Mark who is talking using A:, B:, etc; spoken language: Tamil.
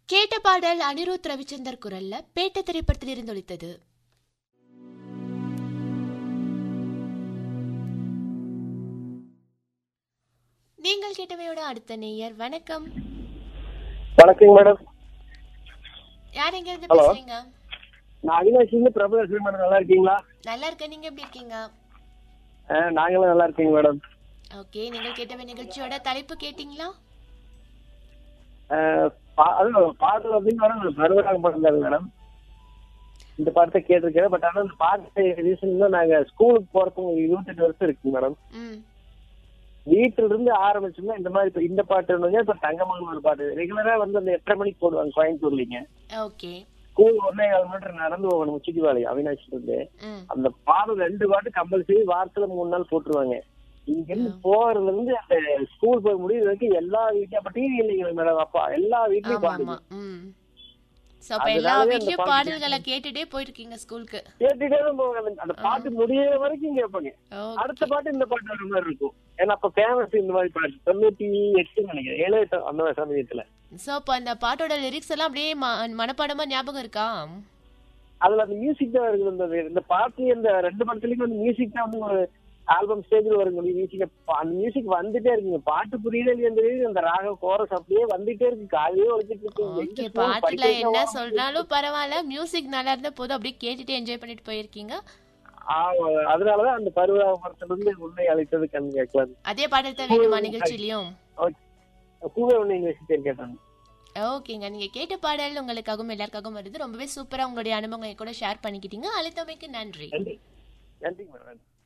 A: கேட்ட பாடல் அனிருத் ரவிச்சந்தர் குரல்ல பேட்ட திரைப்படத்தில் இருந்து ஒலித்தது நீங்கள் கேட்டவையோட அடுத்த நேயர் வணக்கம்
B: வணக்கங்க மேடம்
A: யார் எங்க இருந்து
B: Hello.
A: பேசுறீங்க
B: நான் அவினாஷிங்க பிரபு பேசுறேன் மேடம் நல்லா இருக்கீங்களா
A: நல்லா இருக்க நீங்க எப்படி இருக்கீங்க
B: ஆ, நாங்களும் நல்லா இருக்கீங்க மேடம்
A: ஓகே நீங்கள் கேட்டவை நிகழ்ச்சியோட தலைப்பு கேட்டீங்களா
B: ஆ, பா- அது பாடல் அப்படின்னு மேடம் பருவராக பாடல் மேடம் இந்த பாட்டை கேட்டிருக்கேன் பட் ஆனால் இந்த பாட்டு ரீசன் தான் நாங்க ஸ்கூலுக்கு போறதுக்கு ஒரு இருபத்தெட்டு வருஷம் இருக்குங்க மேடம்
A: ம்
B: வீட்டுல இருந்து ஆரம்பிச்சோம்னா இந்த மாதிரி இப்ப இந்த பாட்டு இருந்தீங்க இப்ப தங்கமகன் ஒரு பாட்டு ரெகுலரா வந்து அந்த எட்டரை மணிக்கு போடுவாங்க கோயம்புத்தூர்லிங்க
A: ஓகே
B: ஸ்கூல் ஒன்னே கால் மீட்டர் நடந்து போகணும் உச்சிக்கு அவினாஷ் இருந்து
A: ம்
B: அந்த பாடல் ரெண்டு பாட்டு கம்பல்சரி வாரத்துல மூணு நாள் போட்டுருவாங்க இங்க இருந்து போறதுல இருந்து அந்த ஸ்கூல் போய் முடியுற வரைக்கும் எல்லா வீட்லயும் அப்ப டிவி இல்லைங்க மேடம் அப்பா எல்லா வீட்லயும்
A: ஆமா
B: பாடுங்க
A: ஆமா ம் சோ அப்ப எல்லா
B: அதனாலவே அந்த
A: வீட்லயும்
B: பாட்டு
A: பாடல்களை கேட்டுட்டே போயிருக்கீங்க ஸ்கூலுக்கு
B: கேட்டுட்டே தான் போவாங்க அந்த- அந்த பாட்டு முடியிற வரைக்கும் கேட்பாங்க
A: ஓகே
B: அடுத்த பாட்டு இந்த பாட்டு வர மாதிரி இருக்கும் ஏன்னா அப்ப ஃபேமஸ் இந்த மாதிரி பாட்டு தொண்ணூத்தி எட்டு நினைக்கிறேன் ஏழு எட்டு அந்த மாதிரி சமயத்துல
A: சோ அப்ப அந்த பாட்டோட லிரிக்ஸ் எல்லாம் அப்படியே ம- மனப்பாடமா ஞாபகம் இருக்கா
B: அதுல அந்த மியூசிக் தான் இருக்குது இந்த இந்த பாட்டு இந்த ரெண்டு படத்துலயும் வந்து மியூசிக் தான் வந்து ஒரு ஆல்பம் ஸ்டேஜ்ல வருங்க மியூசிக் அந்த மியூசிக் வந்துட்டே இருக்குங்க பாட்டு புரியல இல்லையா தெரியுது அந்த ராக கோரஸ் அப்படியே வந்துட்டே இருக்கு காலையே ஒழிச்சிட்டு இருக்கு
A: ஓகே
B: எங்க school
A: பாட்டுல
B: படிக்க
A: என்ன
B: வைக்கவா?
A: சொல்றாலும் பரவாயில்ல மியூசிக் நல்லா இருந்த போது அப்படியே கேட்டுட்டு என்ஜாய் பண்ணிட்டு போயிருக்கீங்க
B: ஆமா அதனாலதான் அந்த பருவ மரத்துல இருந்து உண்மை அழைத்தது கண் கேட்கலாம்
A: அதே பாடல் தான் வேணுமா நிகழ்ச்சியிலையும்
B: கூவே ஒண்ணு இங்கிலீஷ் பேர் கேட்டாங்க
A: ஓகேங்க நீங்க கேட்ட பாடல் உங்களுக்காகவும் எல்லாருக்காகவும் வருது ரொம்பவே சூப்பரா உங்களுடைய அனுபவங்களை கூட ஷேர் பண்ணிக்கிட்டீங்க அழைத்தமைக்கு நன்றி
B: நன்றி நன்றி மேடம்